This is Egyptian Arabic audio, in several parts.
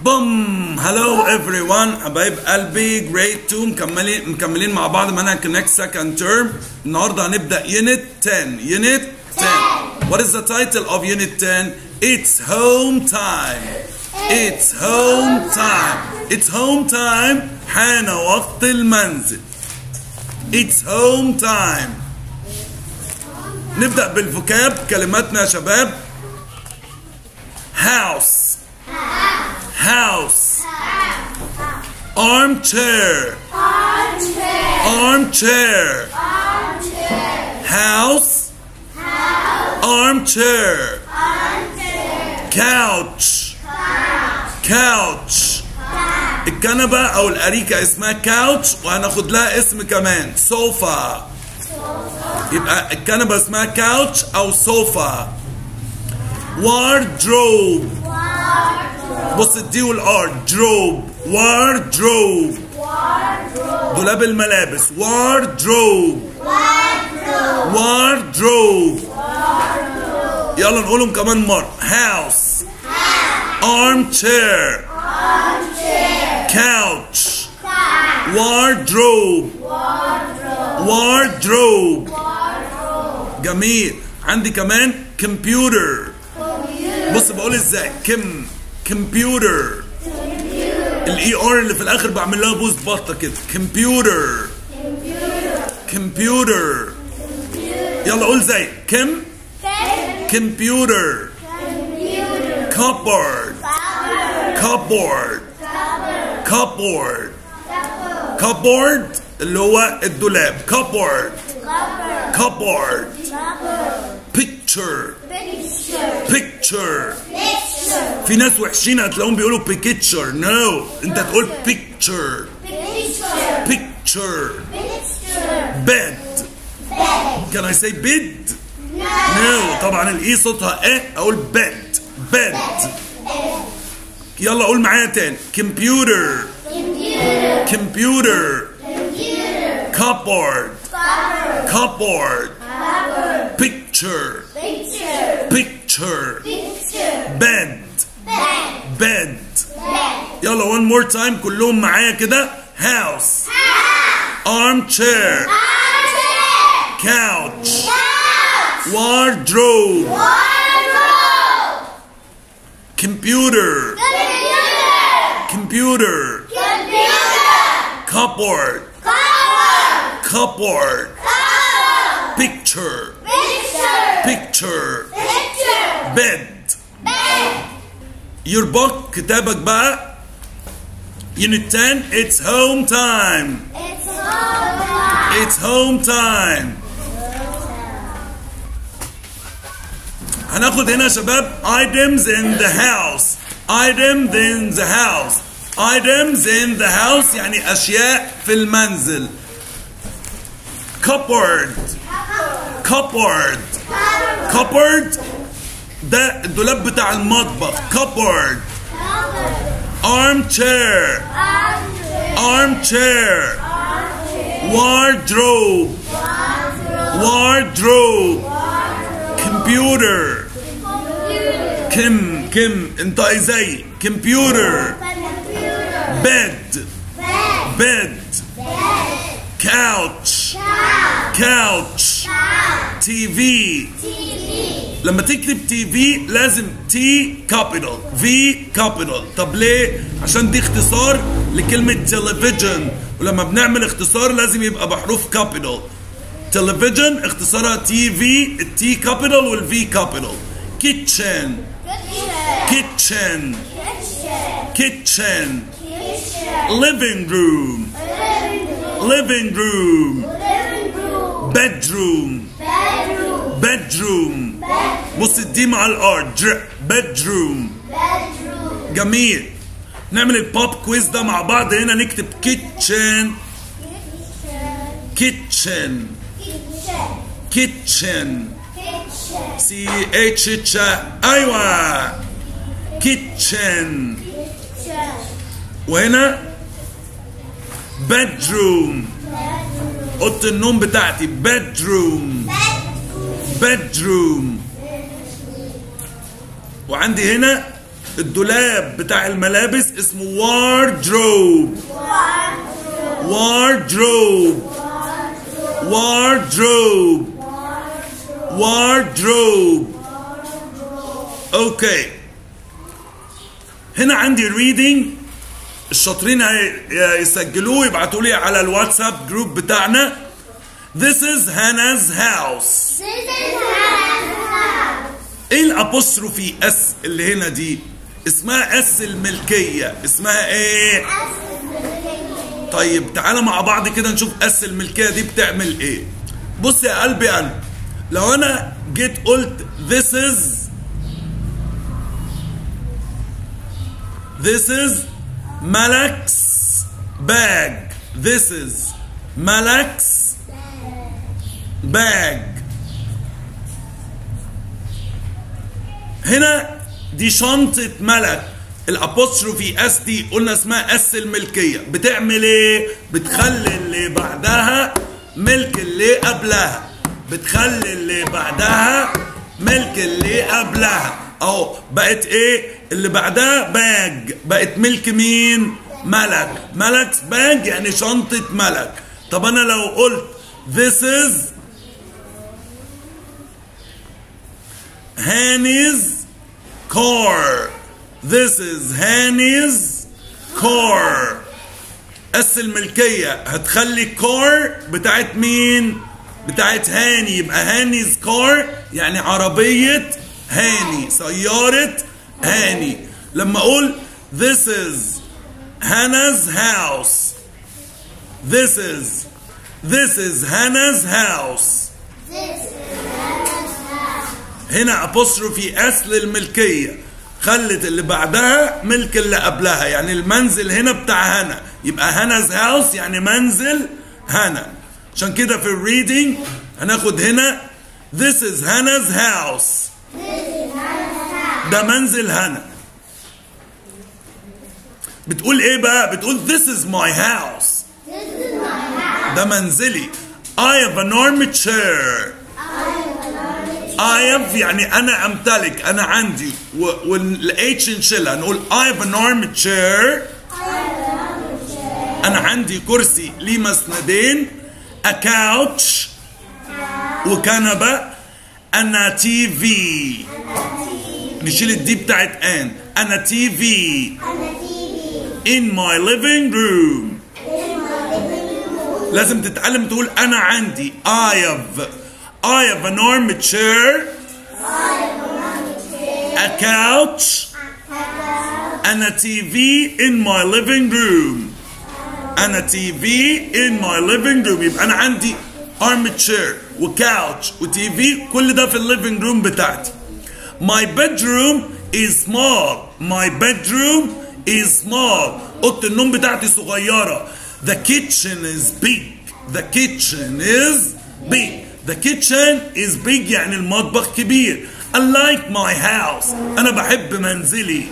بوم هلو ايفري ون حبايب قلبي جريد 2 مكملين مكملين مع بعض منهج كونكت سكند تيرم النهارده هنبدا يونت 10 يونت 10 What is the title of unit 10? It's home time. It's home time. It's home time. حان وقت المنزل. It's home time. نبدأ بالفوكاب كلماتنا يا شباب. House. House. Armchair. Armchair. House. Armchair. Couch. Couch. الكنبة أو الأريكة اسمها كاوتش وهناخد لها اسم كمان سوفا يبقى الكنبة اسمها كاوتش أو سوفا واردروب بص الدي والار دروب واردروب دولاب الملابس واردروب واردروب يلا نقولهم كمان مرة هاوس armchair couch wardrobe wardrobe جميل عندي كمان computer بص بقول ازاي كم كمبيوتر الاي ار اللي في الاخر بعمل لها بوز بطه كده كمبيوتر كمبيوتر يلا قول زي كم كمبيوتر cupboard cupboard cupboard cupboard اللي هو الدولاب cupboard cupboard picture picture في ناس وحشين هتلاقيهم بيقولوا picture no انت تقول picture picture bed can I say bed no طبعا الاي صوتها ايه اقول bed bed يلا قول معايا تاني computer computer cupboard cupboard picture picture bed bed يلا one more time كلهم معايا كده house armchair couch wardrobe computer computer cupboard cupboard picture picture bed your book كتابك بقى unit 10 it's home time it's home time هناخد هنا يا شباب items in the house items in the house items in the house يعني أشياء في المنزل cupboard cupboard cupboard ده الدولاب بتاع المطبخ cupboard armchair armchair wardrobe wardrobe computer كم كم انت زي computer bed bed couch couch TV لما تكتب تي في لازم تي كابيتال في كابيتال طب ليه عشان دي اختصار لكلمة تلفزيون ولما بنعمل اختصار لازم يبقى بحروف كابيتال تلفزيون اختصارها تي في التي كابيتال والفي كابيتال كيتشن كيتشن كيتشن living room living room bedroom bedroom بص الدي مع الار bedroom جميل نعمل البوب كويز ده مع بعض هنا نكتب كيتشن كيتشن كيتشن سي اتش اتش ايوه كيتشن وهنا bedroom اوضه النوم بتاعتي bedroom bedroom وعندي هنا الدولاب بتاع الملابس اسمه واردروب واردروب واردروب واردروب اوكي هنا عندي reading الشاطرين هي- يسجلوه يبعتوا لي على الواتساب جروب بتاعنا This is Hannah's house ايه الابوستروفي اس اللي هنا دي اسمها اس الملكية اسمها ايه طيب تعالى مع بعض كده نشوف اس الملكية دي بتعمل ايه بص يا قلبي انا لو انا جيت قلت this is this is Malak's bag this is Malak's bag هنا دي شنطة ملك الابوستروفي اس دي قلنا اسمها اس الملكية بتعمل ايه؟ بتخلي اللي بعدها ملك اللي قبلها بتخلي اللي بعدها ملك اللي قبلها اهو بقت ايه؟ اللي بعدها باج بقت ملك مين؟ ملك ملك's باج يعني شنطة ملك طب انا لو قلت this is Hanny's car. This is Hanny's car. اس الملكية هتخلي كار بتاعت مين؟ بتاعت هاني يبقى هانيز كار يعني عربية هاني سيارة هاني لما اقول this is Hannah's house this is this is Hannah's house هنا apostrophe اس للملكية خلت اللي بعدها ملك اللي قبلها يعني المنزل هنا بتاع هنا يبقى هنا's هاوس يعني منزل هنا عشان كده في الريدنج هناخد هنا this is هنا's house ده منزل هنا بتقول ايه بقى بتقول this is my house ده منزلي I have an army chair I have يعني أنا أمتلك أنا عندي والاتش نشيلها نقول I have an army chair أنا عندي كرسي ليه مسندين a couch وكنبة أنا تي في نشيل الدي بتاعت ان أنا تي في in my living room لازم تتعلم تقول أنا عندي I have I have an armchair a couch and a TV in my living room and a TV in my living room يبقى أنا عندي armchair وكاوتش وتي كل ده في الليفنج روم بتاعتي My bedroom is small My bedroom is small أوضة النوم بتاعتي صغيرة The kitchen is big The kitchen is big The kitchen is big يعني المطبخ كبير I like my house أنا بحب منزلي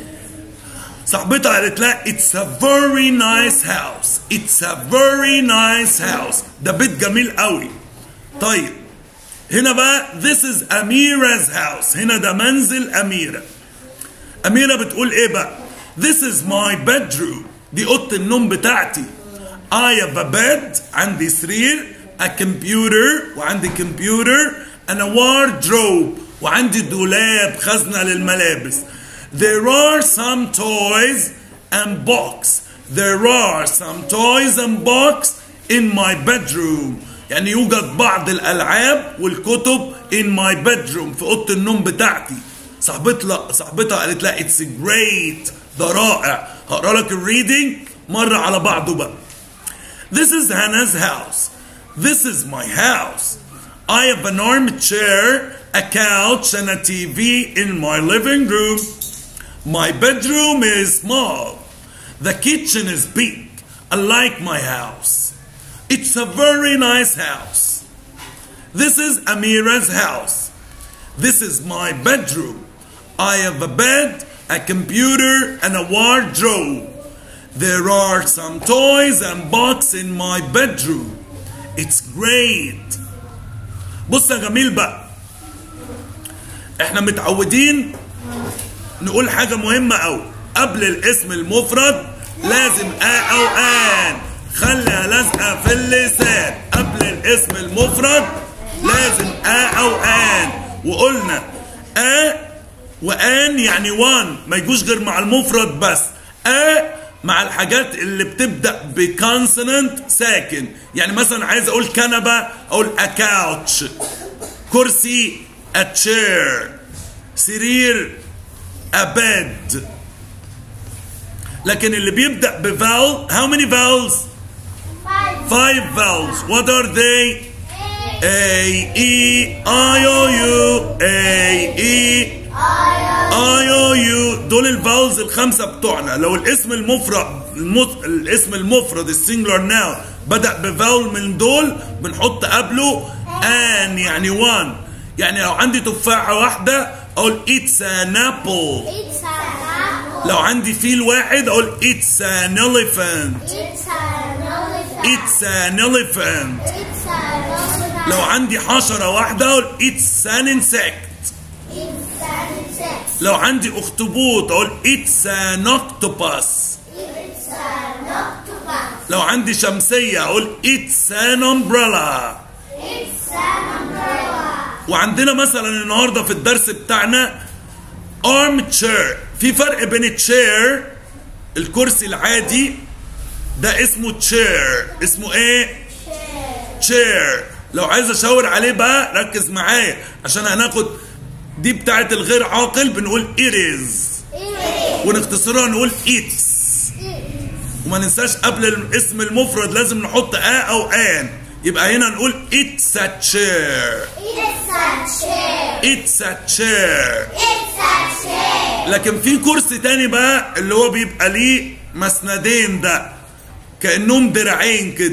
صاحبتها قالت لها It's a very nice house It's a very nice house ده بيت جميل قوي طيب هنا بقى This is Amira's house هنا ده منزل أميرة أميرة بتقول إيه بقى This is my bedroom دي أوضة النوم بتاعتي I have a bed عندي سرير a computer وعندي computer and a wardrobe وعندي دولاب خزنة للملابس There are some toys and box There are some toys and box in my bedroom يعني يوجد بعض الألعاب والكتب in my bedroom في أوضة النوم بتاعتي صاحبتها صاحبتها قالت لها it's great ده رائع هقرا لك الريدنج مرة على بعضه بقى This is Hannah's house This is my house I have an armchair a couch and a TV in my living room My bedroom is small The kitchen is big I like my house It's a very nice house This is Amira's house This is my bedroom I have a bed, a computer, and a wardrobe. There are some toys and box in my bedroom. It's great. بص يا جميل بقى احنا متعودين نقول حاجة مهمة أوي قبل الاسم المفرد لازم آ أو آن خليها لازقة في اللسان قبل الاسم المفرد لازم آ أو آن وقلنا آ وآن يعني وان ما يجوش غير مع المفرد بس آ مع الحاجات اللي بتبدأ بكونسوننت ساكن يعني مثلا عايز أقول كنبة أقول a couch كرسي a chair سرير a bed لكن اللي بيبدأ بفاول how many vowels Five. five vowels what are they A E I O U A E I O U دول الفاولز الخمسة بتوعنا لو الاسم المفرد المس... الاسم المفرد السنجلر ناو بدأ بفاول من دول بنحط قبله ان يعني وان يعني لو عندي تفاحة واحدة اقول it's an apple It's an apple. لو عندي فيل واحد اقول it's an elephant It's an elephant. it's an elephant It's an elephant. لو عندي حشرة واحدة اقول it's an insect It's an insect. لو عندي اخطبوط اقول it's an octopus It's an octopus. لو عندي شمسية اقول it's an umbrella It's an umbrella. وعندنا مثلا النهارده في الدرس بتاعنا arm chair في فرق بين التشير الكرسي العادي ده اسمه chair اسمه ايه chair لو عايز اشاور عليه بقى ركز معايا عشان هناخد دي بتاعت الغير عاقل بنقول it is It ونختصرها نقول it's وما ننساش قبل الاسم المفرد لازم نحط ا او ان يبقى هنا نقول it's a chair It's a chair. it's a chair It's a chair. لكن في كرسي تاني بقى اللي هو بيبقى ليه مسندين ده كأنهم دراعين كده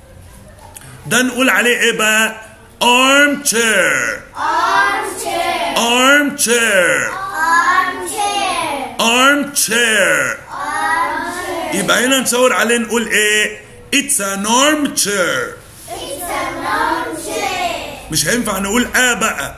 ده نقول عليه ايه بقى arm chair Armchair. arm chair Armchair. arm chair Armchair. يبقى هنا نشاور عليه نقول ايه it's an arm chair It's an armchair. مش هينفع نقول اه بقى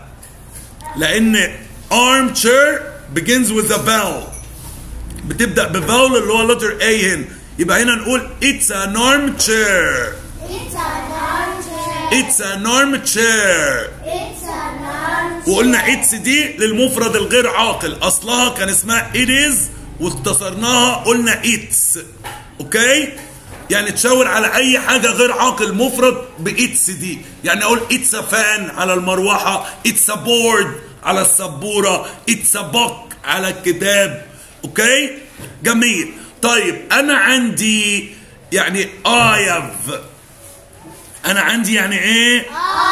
لان arm chair begins with a vowel بتبدأ بفاول اللي هو letter A هنا يبقى هنا نقول it's an arm chair It's an armchair. it's an arm chair It's an armchair. وقلنا it's دي للمفرد الغير عاقل اصلها كان اسمها it is واختصرناها قلنا it's اوكي يعني تشاور على اي حاجه غير عاقل مفرد بإتس دي يعني اقول it's a fan على المروحه it's a board على السبوره it's a book على الكتاب اوكي جميل طيب انا عندي يعني I have انا عندي يعني ايه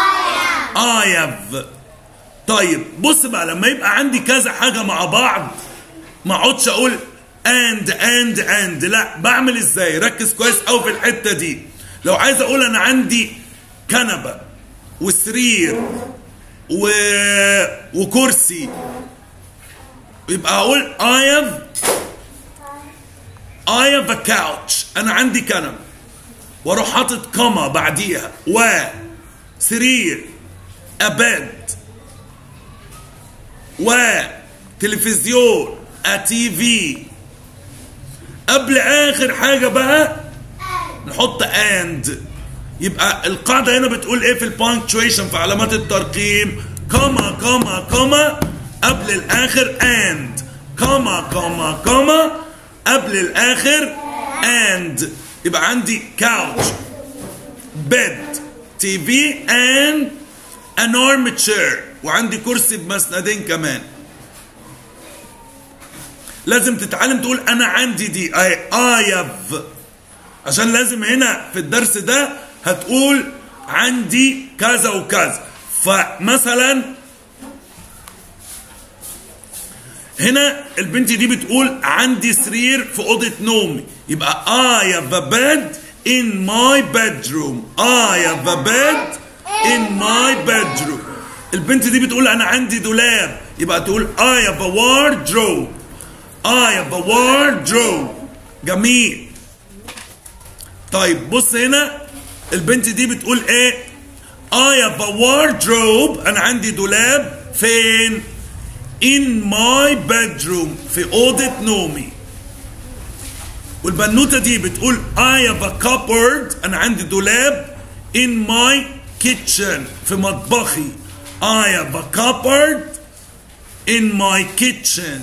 I have طيب بص بقى لما يبقى عندي كذا حاجة مع بعض ما اقعدش اقول and and and لا بعمل ازاي ركز كويس قوي في الحتة دي لو عايز اقول انا عندي كنبة وسرير و... وكرسي يبقى اقول I have I have a couch انا عندي كنبة واروح حاطط كما بعديها و سرير a bed وتلفزيون تي في قبل اخر حاجه بقى نحط اند يبقى القاعده هنا بتقول ايه في البانكتويشن في علامات الترقيم كما كما كما قبل الاخر اند كما كما كما قبل الاخر اند يبقى عندي كاوتش بيد تي في اند an armchair وعندي كرسي بمسندين كمان لازم تتعلم تقول انا عندي دي اي I have عشان لازم هنا في الدرس ده هتقول عندي كذا وكذا فمثلا هنا البنت دي بتقول عندي سرير في أوضة نومي يبقى I have a bed in my bedroom I have a bed in my bedroom البنت دي بتقول أنا عندي دولاب يبقى تقول I have a wardrobe I have a wardrobe جميل طيب بص هنا البنت دي بتقول ايه I have a wardrobe انا عندي دولاب فين in my bedroom في أوضة نومي والبنوتة دي بتقول I have a cupboard أنا عندي دولاب in my kitchen في مطبخي I have a cupboard in my kitchen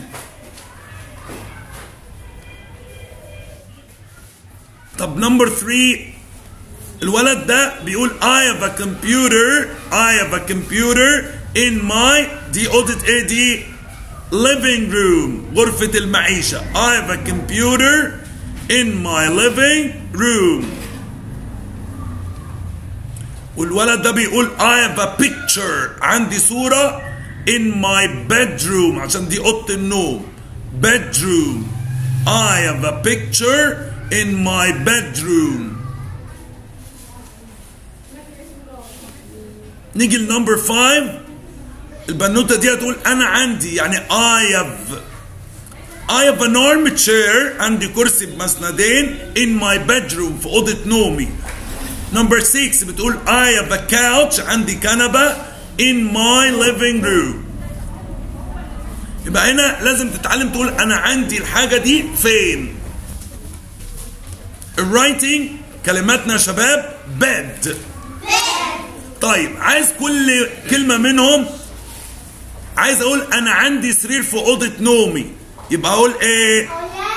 طب نمبر 3 الولد ده بيقول I have a computer I have a computer in my دي أوضة إيه دي living room غرفة المعيشة I have a computer in my living room والولد ده بيقول I have a picture عندي صورة in my bedroom عشان دي أوضة النوم bedroom I have a picture in my bedroom نيجي لنمبر 5 البنوتة دي هتقول أنا عندي يعني I have I have an armchair عندي كرسي بمسندين in my bedroom في أوضة نومي نمبر 6 بتقول I have a couch عندي كنبة in my living room يبقى هنا لازم تتعلم تقول أنا عندي الحاجة دي فين الرايتنج كلماتنا يا شباب bed طيب عايز كل كلمة منهم عايز اقول انا عندي سرير في اوضه نومي يبقى اقول ايه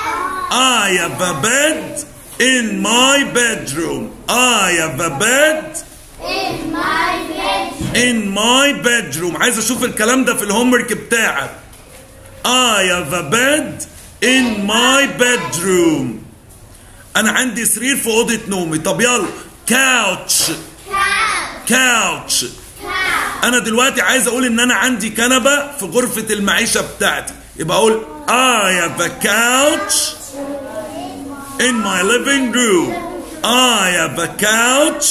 I have a bed in my bedroom I have a bed In my bedroom. in my bedroom عايز اشوف الكلام ده في الهومورك بتاعك I have a bed in my bedroom انا عندي سرير في اوضه نومي طب يلا couch Couch. couch Couch. انا دلوقتي عايز اقول ان انا عندي كنبه في غرفه المعيشه بتاعتي يبقى اقول I have a couch in my living room I have a couch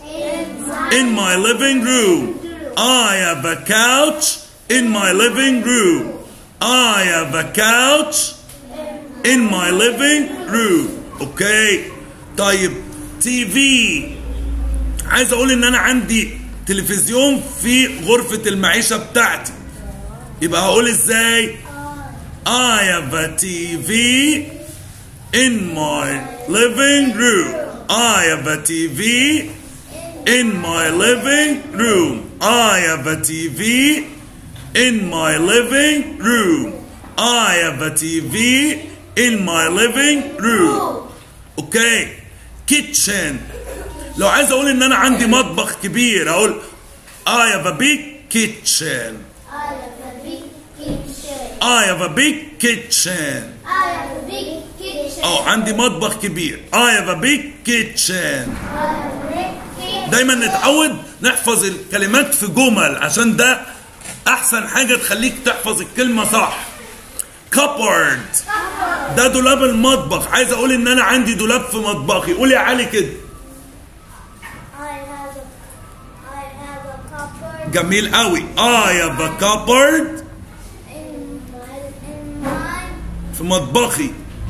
in my living room I have a couch in my living room I have a couch in my living room اوكي طيب تي في عايز اقول ان انا عندي تلفزيون في غرفة المعيشة بتاعتي يبقى هقول ازاي I have a TV in my living room I have a TV in my living room I have a TV in my living room I have a TV in my living room اوكي كيتشن لو عايز اقول ان انا عندي مطبخ كبير اقول I have a big kitchen I have a big kitchen. I have a big kitchen I have a big kitchen. اه عندي مطبخ كبير I have a big kitchen I have a big kitchen. دايما نتعود نحفظ الكلمات في جمل عشان ده احسن حاجة تخليك تحفظ الكلمة صح cupboard ده دولاب المطبخ عايز اقول ان انا عندي دولاب في مطبخي قول يا علي كده I have a, I have a cupboard جميل قوي I have a cupboard in my, in my, في مطبخي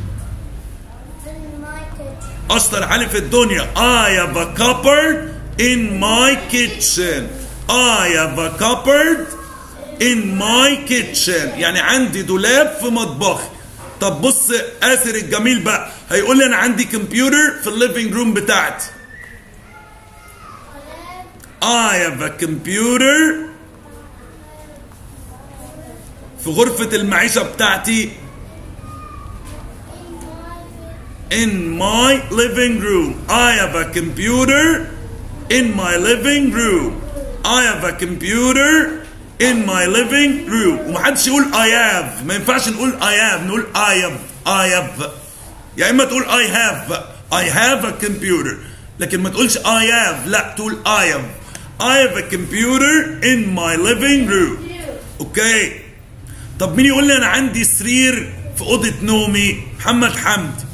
in my kitchen. اشطر علي في الدنيا I have a cupboard in my kitchen I have a cupboard in my kitchen يعني عندي دولاب في مطبخي طب بص آسر الجميل بقى هيقول لي انا عندي كمبيوتر في الليفينج روم بتاعتي I have a computer في غرفة المعيشة بتاعتي in my living room. I have a computer in my living room. I have a computer in my living room. ومحدش يقول I have ما ينفعش نقول I have نقول I have I have يا إما تقول I have I have a computer لكن ما تقولش I have لا تقول I have I have a computer in my living room. اوكي طب مين يقول لي انا عندي سرير في اوضه نومي محمد حمدي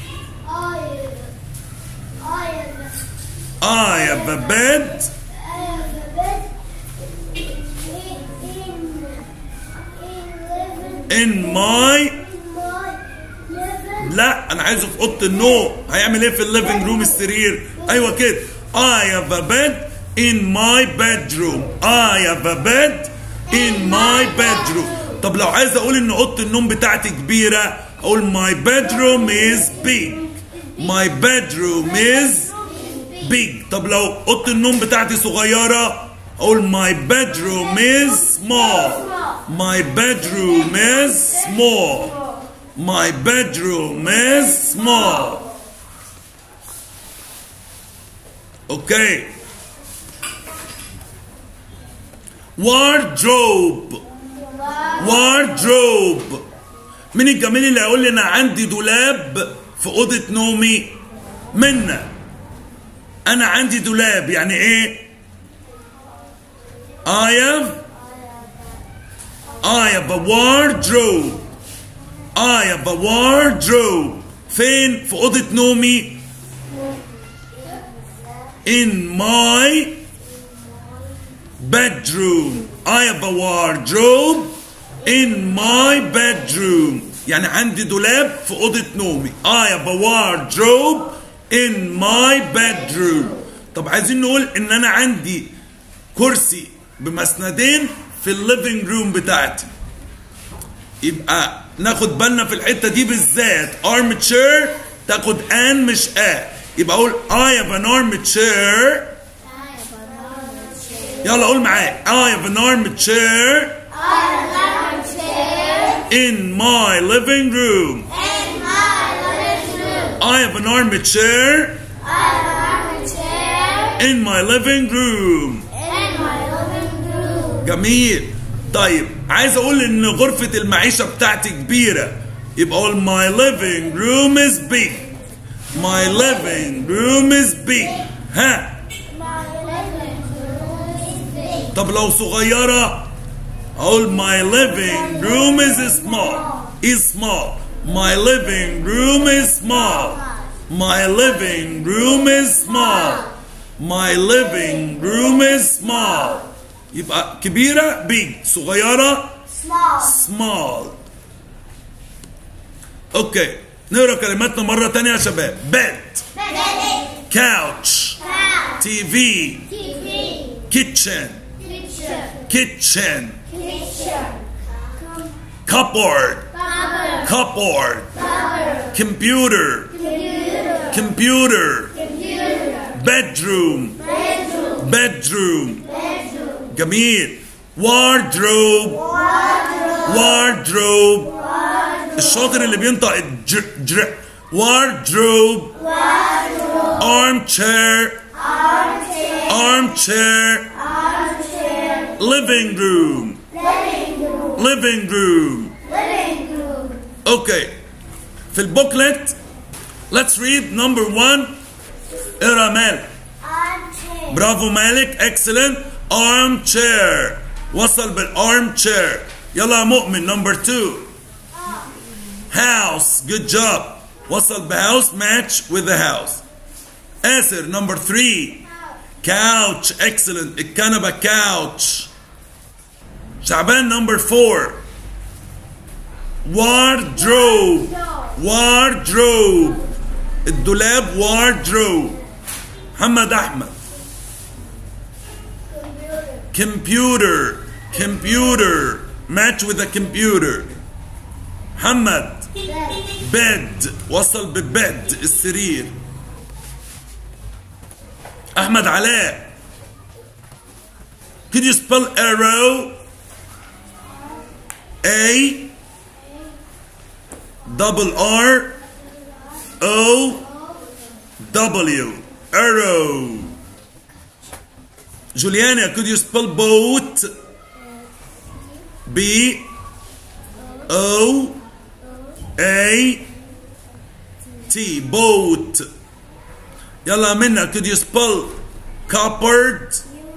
I have, I have, I have a bed I have a bed in, in, in living, in my in my living لا انا عايزه في اوضه النوم هيعمل ايه في الليفنج روم السرير ايوه كده I have a bed in my bedroom I have a bed in my bedroom طب لو عايز اقول ان اوضه النوم بتاعتي كبيره اقول my bedroom is big my bedroom is big طب لو اوضه النوم بتاعتي صغيره اقول my bedroom is small my bedroom is small my bedroom is small okay wardrobe wardrobe مين الجميل اللي هيقول لي انا عندي دولاب في اوضه نومي منا انا عندي دولاب يعني ايه I have I have a wardrobe I have a wardrobe فين في اوضه نومي in my bedroom I have a wardrobe in my bedroom يعني عندي دولاب في أوضة نومي I have a wardrobe in my bedroom طب عايزين نقول إن أنا عندي كرسي بمسندين في الليفينج روم بتاعتي يبقى ناخد بالنا في الحتة دي بالذات arm chair تاخد ان مش ا يبقى أقول I have an arm chair يلا قول معايا I have an arm chair in my living room I have an armchair in my living room جميل طيب عايز اقول ان غرفة المعيشة بتاعتي كبيرة يبقى اقول my living room is big my living room is big ها طب لو صغيرة اقول my living room is small is small my living room is small my living room is small my living room is small يبقى كبيرة big صغيرة small اوكي نقرا كلماتنا مرة تانية يا شباب bed couch TV kitchen kitchen cupboard cupboard computer computer bedroom bedroom جميل wardrobe wardrobe الشاطر اللي بينطق الجر جر wardrobe armchair armchair living room living room okay في البوكلت let's read number one اقرا مالك برافو مالك excellent armchair وصل بالarmchair يلا يا مؤمن number two house good job وصل بhouse match with the house آسر number three couch excellent الكنبة couch شعبان number four wardrobe wardrobe الدولاب wardrobe محمد أحمد computer computer match with a computer محمد bed وصل ببed السرير احمد علاء could you spell arrow a double r o w arrow Juliana could you spell boat b o a t boat يلا منا could you spell cupboard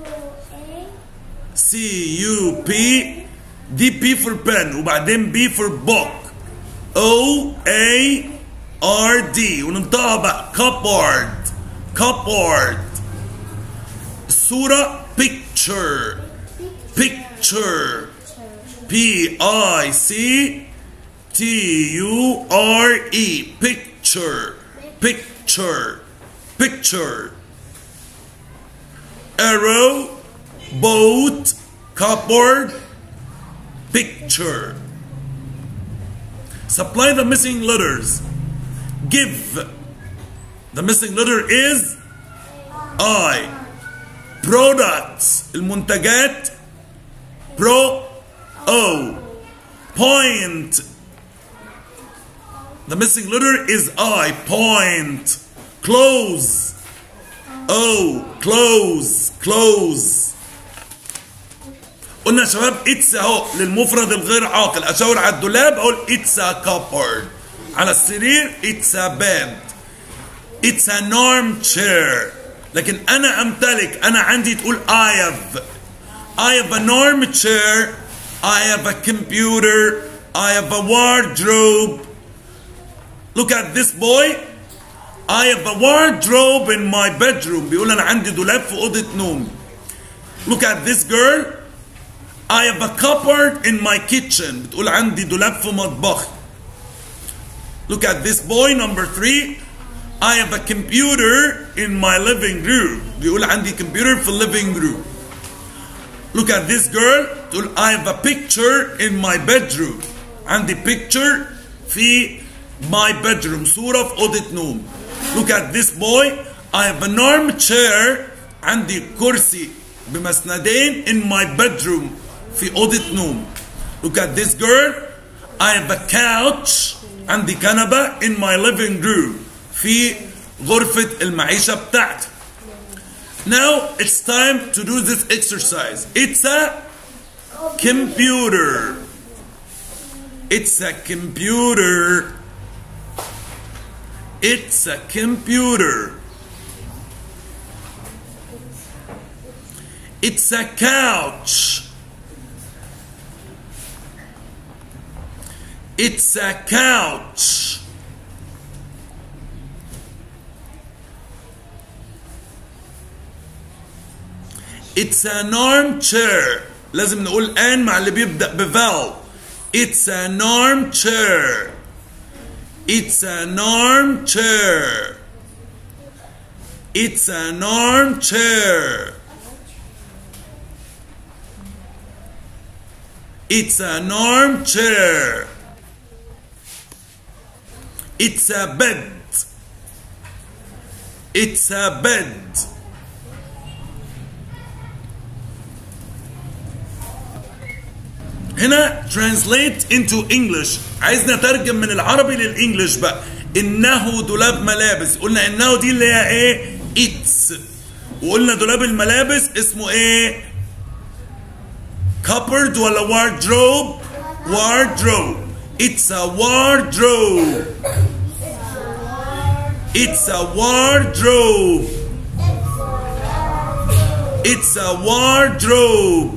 C U P دي P for pen وبعدين B for book O A R D وننطقها بقى cupboard cupboard الصورة picture picture P I C T U R E picture picture picture arrow boat cupboard picture supply the missing letters give the missing letter is I products المنتجات pro O point the missing letter is I point close O close close قلنا يا شباب اتس اهو للمفرد الغير عاقل اشاور على الدولاب اقول اتس ا كابورد على السرير اتس ا بيد اتس ا نورم تشير لكن انا امتلك انا عندي تقول I have I have a norm chair I have a computer I have a wardrobe look at this boy I have a wardrobe in my bedroom بيقول انا عندي دولاب في اوضه نومي look at this girl I have a cupboard in my kitchen بتقول عندي دولاب في مطبخي look at this boy number three I have a computer in my living room بيقول عندي computer في living room look at this girl تقول I have a picture in my bedroom عندي picture في my bedroom صورة في أوضة نوم look at this boy I have an arm chair عندي كرسي بمسندين in my bedroom في أوضة نوم look at this girl I have a couch عندي كنبة in my living room في غرفة المعيشة بتاعتي Now it's time to do this exercise. It's a computer. It's a computer. It's a computer. It's a couch. It's a couch. It's an armchair. لازم نقول ان مع اللي بيبدأ بفاول. It's an armchair. It's an armchair. It's an armchair. It's an armchair. It's a bed. It's a bed. هنا translate into English عايزنا نترجم من العربي للإنجليش بقى إنه دولاب ملابس قلنا إنه دي اللي هي إيه it's وقلنا دولاب الملابس اسمه إيه cupboard ولا wardrobe wardrobe it's a wardrobe it's a wardrobe it's a wardrobe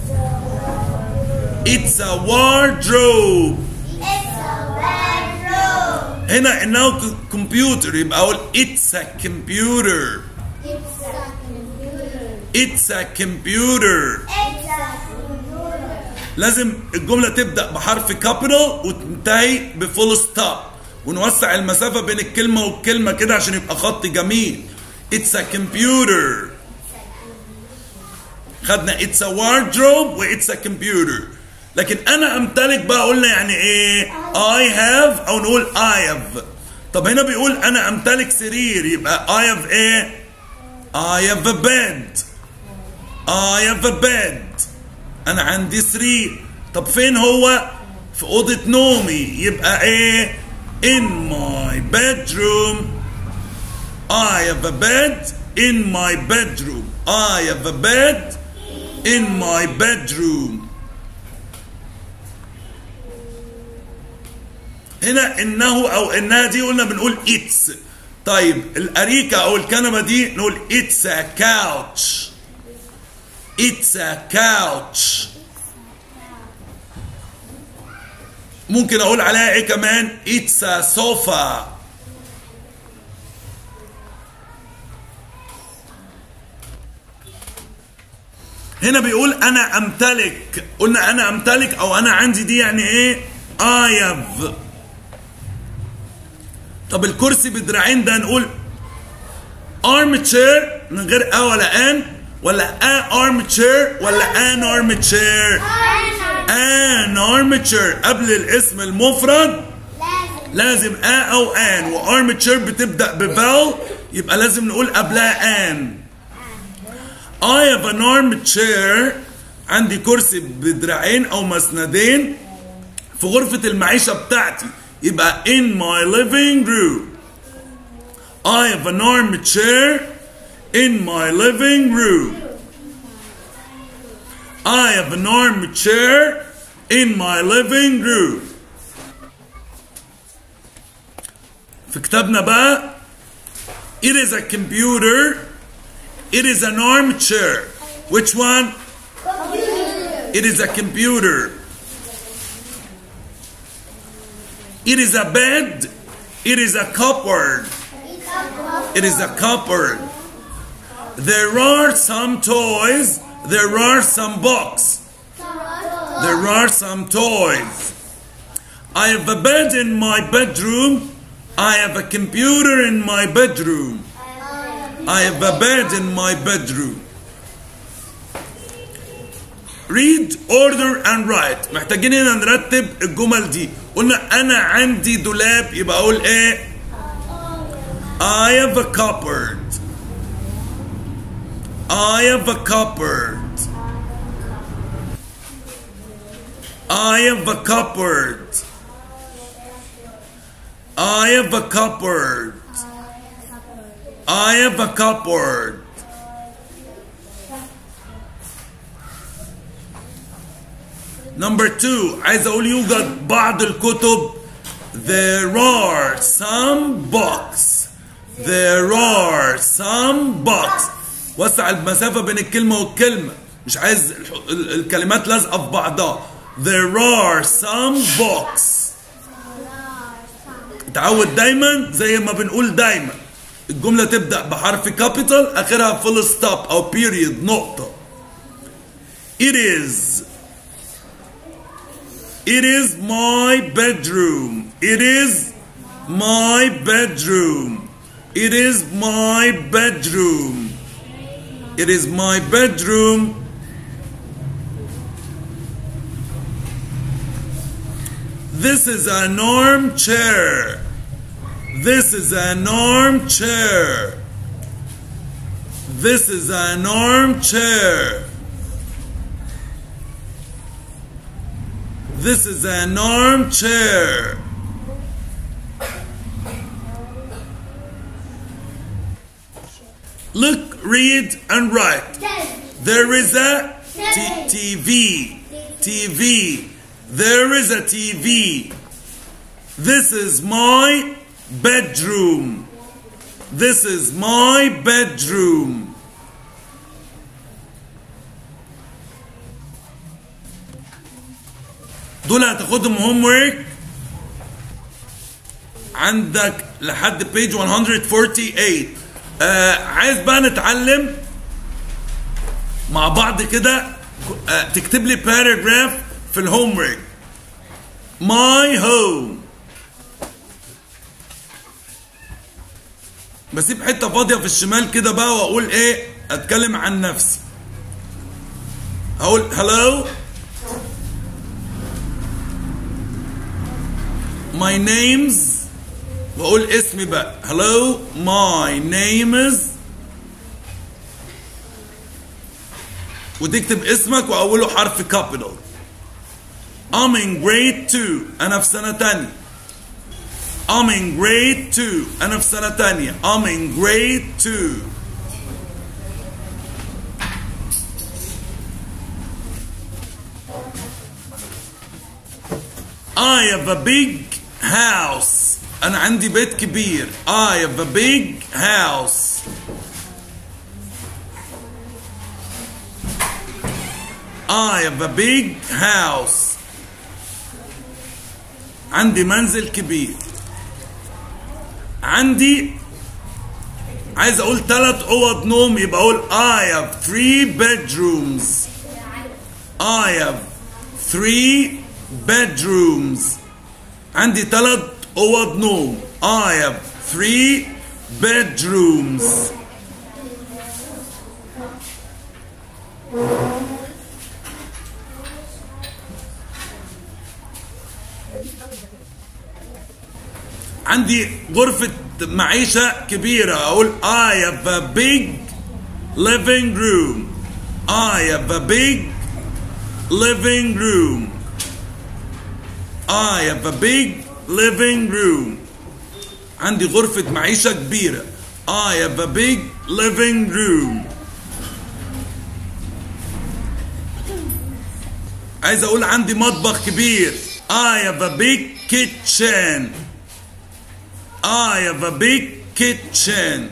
It's a wardrobe. It's a wardrobe. هنا انه كمبيوتر يبقى اقول it's a computer. It's a computer. It's a computer. It's a computer. لازم الجملة تبدأ بحرف كابيتال وتنتهي بفول ستوب ونوسع المسافة بين الكلمة والكلمة كده عشان يبقى خط جميل. It's a computer. خدنا it's a wardrobe و it's a computer. لكن انا امتلك بقى قلنا يعني ايه I have او نقول I have طب هنا بيقول انا امتلك سرير يبقى I have ايه I have a bed I have a bed انا عندي سرير طب فين هو في اوضه نومي يبقى ايه in my bedroom I have a bed in my bedroom I have a bed in my bedroom هنا انه او انها دي قلنا بنقول اتس طيب الاريكه او الكنبه دي نقول اتس ا كاوتش اتس ا كاوتش ممكن اقول عليها ايه كمان اتس ا سوفا هنا بيقول انا امتلك قلنا انا امتلك او انا عندي دي يعني ايه I have طب الكرسي بدراعين ده نقول arm chair من غير ا ولا ان ولا a arm chair ولا an arm chair an an armature قبل الاسم المفرد لازم لازم ا او ان وارمتشر بتبدا بفال يبقى لازم نقول قبلها ان I have an armchair عندي كرسي بدراعين او مسندين في غرفة المعيشة بتاعتي يبقى in my living room I have an armchair in my living room I have an armchair in my living room في كتابنا بقى It is a computer It is an armchair Which one? It is a computer It is a bed It is a cupboard It is a cupboard There are some toys There are some books There are some toys I have a bed in my bedroom I have a computer in my bedroom I have a bed in my bedroom. Read, order and write. محتاجين هنا نرتب الجمل دي. قلنا أنا عندي دولاب يبقى أقول إيه؟ I have a cupboard. I have a cupboard. I have a cupboard. I have a cupboard. I have a cupboard. Number two عايز أقول يوجد بعض الكتب There are some books There are some books وسع المسافة بين الكلمة والكلمة مش عايز الح- ال- الكلمات لازقة في بعضها There are some books اتعود دايما زي ما بنقول دايما الجملة تبدأ بحرف كابيتال آخرها فول ستوب أو بيريد نقطة It is It is my bedroom. It is my bedroom. It is my bedroom. It is my bedroom. This is an armchair. This is an armchair. This is an armchair. This is an armchair. Look, read, and write. There is a t- TV. TV. There is a TV. This is my bedroom. This is my bedroom. دول هتاخدهم هوم ورك عندك لحد بيج 148 آه عايز بقى نتعلم مع بعض كده آه تكتب لي باراجراف في الهوم ورك ماي هوم بسيب حته فاضيه في الشمال كده بقى واقول ايه اتكلم عن نفسي هقول هلو My name's واقول اسمي بقى hello my name is وتكتب اسمك واوله حرف capital I'm in grade 2 انا في سنة تانية I'm in grade 2 انا في سنة تانية I'm in grade 2 I have a big house أنا عندي بيت كبير I have a big house I have a big house عندي منزل كبير عندي عايز اقول ثلاث اوض نوم يبقى اقول I have three bedrooms I have three bedrooms عندي ثلاث اوض نوم I have three bedrooms عندي غرفة معيشة كبيرة أقول I have a big living room I have a big living room I have a big living room عندي غرفة معيشة كبيرة I have a big living room عايز اقول عندي مطبخ كبير I have a big kitchen I have a big kitchen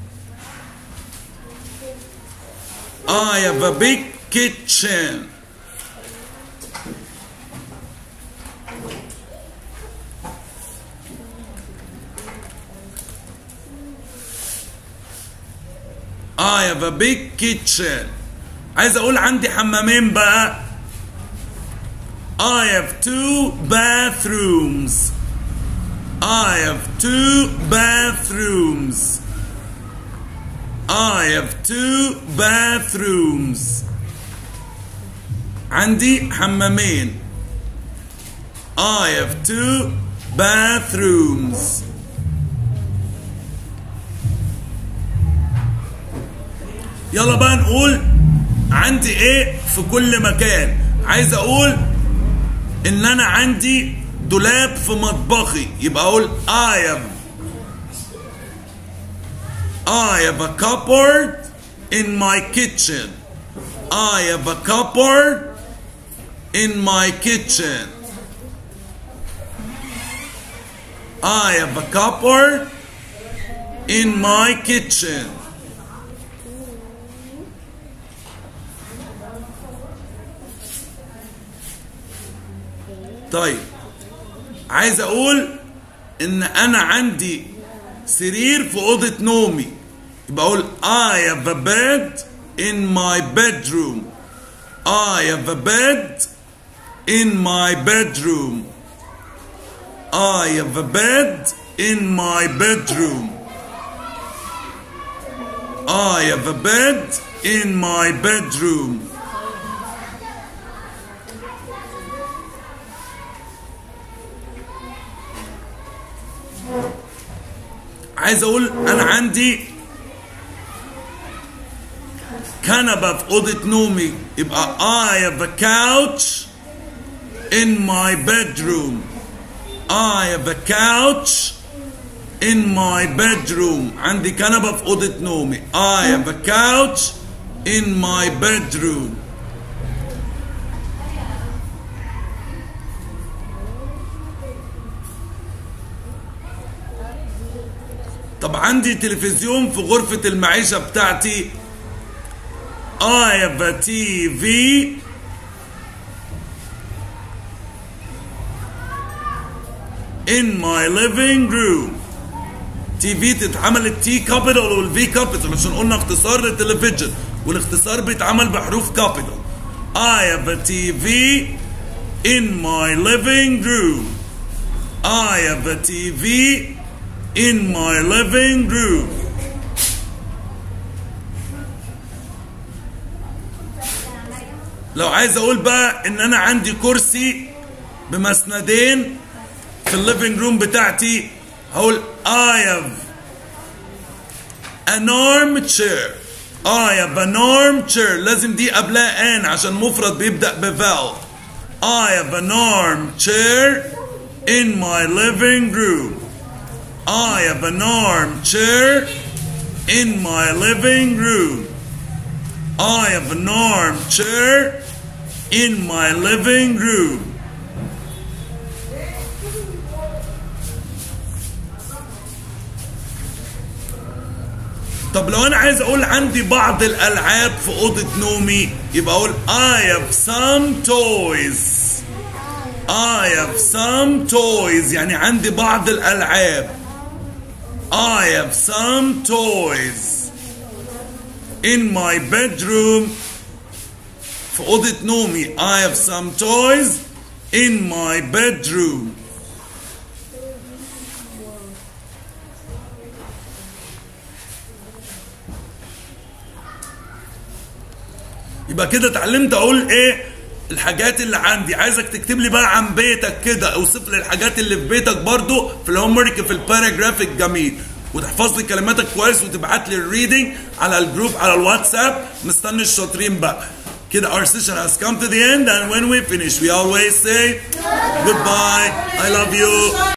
I have a big kitchen I have a big kitchen عايز اقول عندي حمامين بقى I have two bathrooms I have two bathrooms I have two bathrooms عندي حمامين I have two bathrooms يلا بقى نقول عندي ايه في كل مكان عايز اقول ان انا عندي دولاب في مطبخي يبقى اقول I have I have a cupboard in my kitchen I have a cupboard in my kitchen I have a cupboard in my kitchen طيب عايز اقول ان انا عندي سرير في اوضه نومي يبقى اقول I have a bed in my bedroom I have a bed in my bedroom I have a bed in my bedroom I have a bed in my bedroom عايز اقول انا عندي كنبه في اوضه نومي يبقى I have a couch in my bedroom I have a couch in my bedroom عندي كنبه في اوضه نومي I have a couch in my bedroom طب عندي تلفزيون في غرفة المعيشة بتاعتي I have a TV in my living room تي في تتعمل التي كابيتال والفي كابيتال عشان قلنا اختصار للتلفزيون والاختصار بيتعمل بحروف كابيتال I have a TV in my living room I have a TV in my living room. لو عايز اقول بقى ان انا عندي كرسي بمسندين في الليفنج روم بتاعتي هقول I have an armchair I have an armchair لازم دي قبلها ان عشان مفرد بيبدأ بفاول I have an armchair in my living room I have an armchair in my living room. I have an armchair in my living room. طب لو انا عايز اقول عندي بعض الالعاب في اوضه نومي يبقى اقول I have some toys I have some toys يعني عندي بعض الالعاب I have some toys in my bedroom في أوضة نومي I have some toys in my bedroom يبقى كده اتعلمت اقول ايه الحاجات اللي عندي عايزك تكتب لي بقى عن بيتك كده اوصف لي الحاجات اللي في بيتك برضو في الهوم ورك في الباراجراف الجميل وتحفظ لي كلماتك كويس وتبعت لي الريدنج على الجروب على الواتساب مستني الشاطرين بقى كده our session has come to the end and when we finish we always say goodbye I love you